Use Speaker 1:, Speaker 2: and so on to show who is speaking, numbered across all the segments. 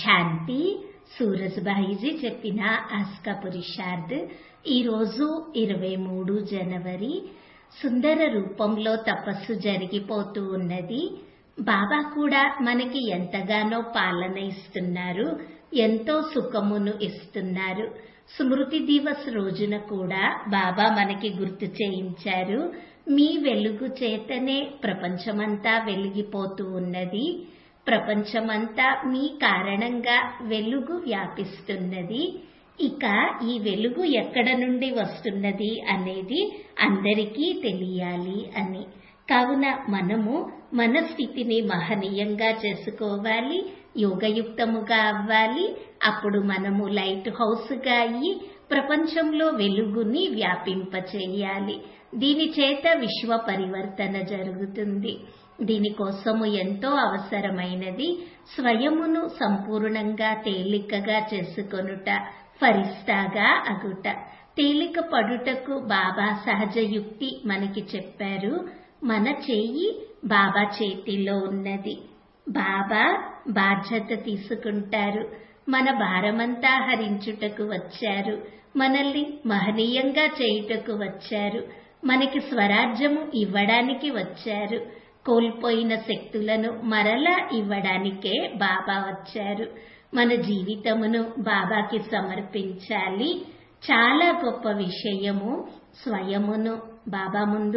Speaker 1: శాంతి సూరజ్భాయిజీ చెప్పిన ఆస్కా పురుషార్థ్ ఈరోజు ఇరవై మూడు జనవరి సుందర రూపంలో తపస్సు జరిగిపోతూ ఉన్నది బాబా కూడా మనకి ఎంతగానో పాలన ఇస్తున్నారు ఎంతో సుఖమును ఇస్తున్నారు స్మృతి దివస్ రోజున కూడా బాబా మనకి గుర్తు చేయించారు మీ వెలుగు చేతనే ప్రపంచమంతా వెలిగిపోతూ ఉన్నది ప్రపంచమంతా మీ కారణంగా వెలుగు వ్యాపిస్తున్నది ఇక ఈ వెలుగు ఎక్కడ నుండి వస్తున్నది అనేది అందరికీ తెలియాలి అని కావున మనము మన స్థితిని మహనీయంగా చేసుకోవాలి యోగయుక్తముగా అవ్వాలి అప్పుడు మనము లైట్ హౌస్ గా అయ్యి ప్రపంచంలో వెలుగుని వ్యాపింపచేయాలి దీని చేత విశ్వ పరివర్తన జరుగుతుంది దీనికోసము ఎంతో అవసరమైనది స్వయమును సంపూర్ణంగా తేలికగా చేసుకొనుట ఫరిస్తాగా అగుట తేలిక పడుటకు బాబా సహజ యుక్తి మనకి చెప్పారు మన చెయ్యి బాబా చేతిలో ఉన్నది బాబా బాధ్యత తీసుకుంటారు మన భారమంతా హరించుటకు వచ్చారు మనల్ని మహనీయంగా చేయుటకు వచ్చారు మనకి స్వరాజ్యము ఇవ్వడానికి వచ్చారు కోల్పోయిన శక్తులను మరలా ఇవ్వడానికే బాబా వచ్చారు మన జీవితమును బాబాకి సమర్పించాలి చాలా గొప్ప విషయము స్వయమును బాబా ముందు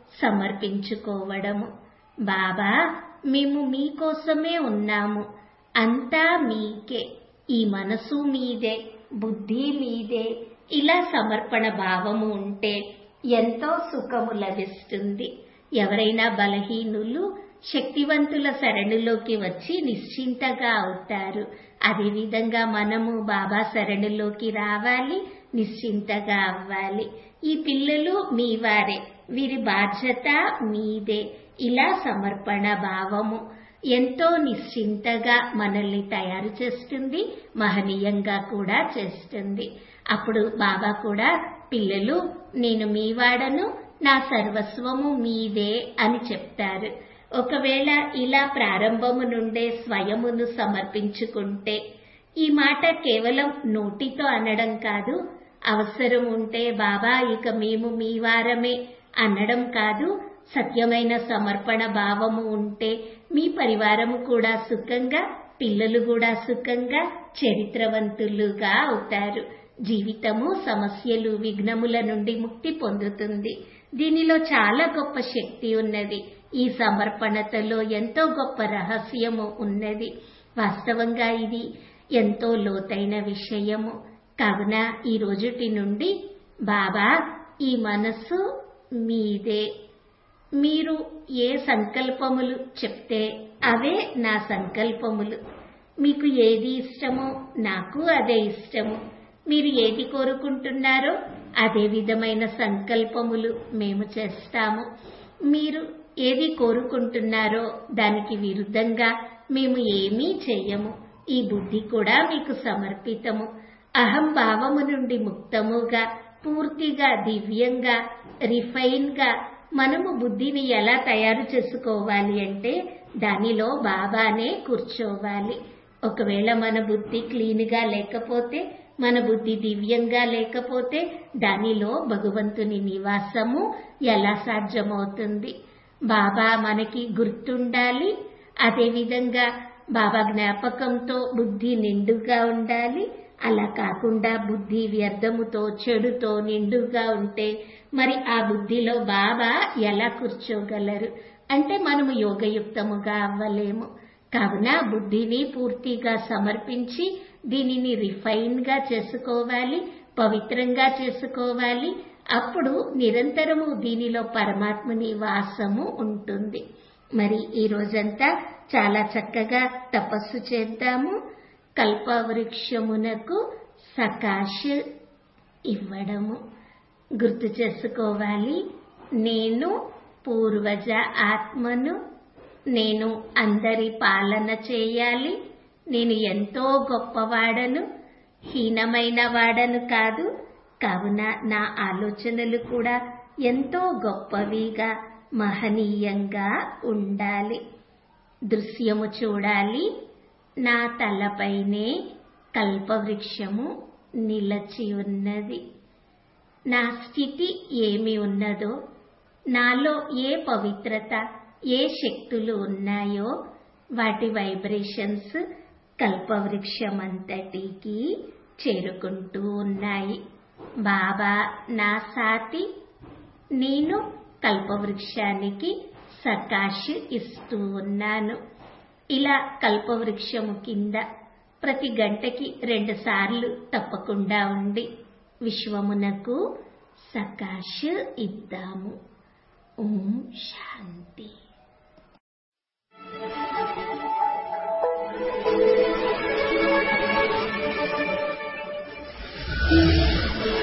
Speaker 1: సమర్పించుకోవడము బాబా మేము మీకోసమే ఉన్నాము అంతా మీకే ఈ మనసు మీదే బుద్ధి మీదే ఇలా సమర్పణ భావము ఉంటే ఎంతో సుఖము లభిస్తుంది ఎవరైనా బలహీనులు శక్తివంతుల శరణులోకి వచ్చి నిశ్చింతగా అవుతారు అదేవిధంగా మనము బాబా శరణులోకి రావాలి నిశ్చింతగా అవ్వాలి ఈ పిల్లలు మీ వారే వీరి బాధ్యత మీదే ఇలా సమర్పణ భావము ఎంతో నిశ్చింతగా మనల్ని తయారు చేస్తుంది మహనీయంగా కూడా చేస్తుంది అప్పుడు బాబా కూడా పిల్లలు నేను మీ వాడను నా సర్వస్వము మీదే అని చెప్తారు ఒకవేళ ఇలా ప్రారంభము నుండే స్వయమును సమర్పించుకుంటే ఈ మాట కేవలం నోటితో అనడం కాదు అవసరం ఉంటే బాబా ఇక మేము మీ వారమే అనడం కాదు సత్యమైన సమర్పణ భావము ఉంటే మీ పరివారము కూడా సుఖంగా పిల్లలు కూడా సుఖంగా చరిత్రవంతులుగా అవుతారు జీవితము సమస్యలు విఘ్నముల నుండి ముక్తి పొందుతుంది దీనిలో చాలా గొప్ప శక్తి ఉన్నది ఈ సమర్పణతలో ఎంతో గొప్ప రహస్యము ఉన్నది వాస్తవంగా ఇది ఎంతో లోతైన విషయము కావున ఈ రోజుటి నుండి బాబా ఈ మనస్సు మీదే మీరు ఏ సంకల్పములు చెప్తే అవే నా సంకల్పములు మీకు ఏది ఇష్టమో నాకు అదే ఇష్టము మీరు ఏది కోరుకుంటున్నారో అదే విధమైన సంకల్పములు మేము చేస్తాము మీరు ఏది కోరుకుంటున్నారో దానికి విరుద్ధంగా మేము ఏమీ చెయ్యము ఈ బుద్ధి కూడా మీకు సమర్పితము అహం భావము నుండి ముక్తముగా పూర్తిగా దివ్యంగా రిఫైన్ గా మనము బుద్ధిని ఎలా తయారు చేసుకోవాలి అంటే దానిలో బాబానే కూర్చోవాలి ఒకవేళ మన బుద్ధి క్లీన్ గా లేకపోతే మన బుద్ధి దివ్యంగా లేకపోతే దానిలో భగవంతుని నివాసము ఎలా సాధ్యమవుతుంది బాబా మనకి గుర్తుండాలి అదేవిధంగా బాబా జ్ఞాపకంతో బుద్ధి నిండుగా ఉండాలి అలా కాకుండా బుద్ధి వ్యర్థముతో చెడుతో నిండుగా ఉంటే మరి ఆ బుద్ధిలో బాబా ఎలా కూర్చోగలరు అంటే మనము యోగయుక్తముగా అవ్వలేము కావున బుద్ధిని పూర్తిగా సమర్పించి దీనిని రిఫైన్ గా చేసుకోవాలి పవిత్రంగా చేసుకోవాలి అప్పుడు నిరంతరము దీనిలో పరమాత్మని వాసము ఉంటుంది మరి ఈ రోజంతా చాలా చక్కగా తపస్సు చేద్దాము కల్పవృక్షమునకు సకాశ్ ఇవ్వడము గుర్తు చేసుకోవాలి నేను పూర్వజ ఆత్మను నేను అందరి పాలన చేయాలి నేను ఎంతో గొప్పవాడను హీనమైన వాడను కాదు కావున నా ఆలోచనలు కూడా ఎంతో గొప్పవిగా మహనీయంగా ఉండాలి దృశ్యము చూడాలి నా తలపైనే కల్పవృక్షము నిలచి ఉన్నది నా స్థితి ఏమి ఉన్నదో నాలో ఏ పవిత్రత ఏ శక్తులు ఉన్నాయో వాటి వైబ్రేషన్స్ కల్పవృక్షమంతటికి చేరుకుంటూ ఉన్నాయి బాబా నా సాతి నేను కల్పవృక్షానికి సకాష్ ఇస్తూ ఉన్నాను ఇలా కల్పవృక్షము కింద ప్రతి గంటకి రెండు సార్లు తప్పకుండా ఉండి విశ్వమునకు సకాష్ ఇద్దాము ఓం శాంతి
Speaker 2: Thank you.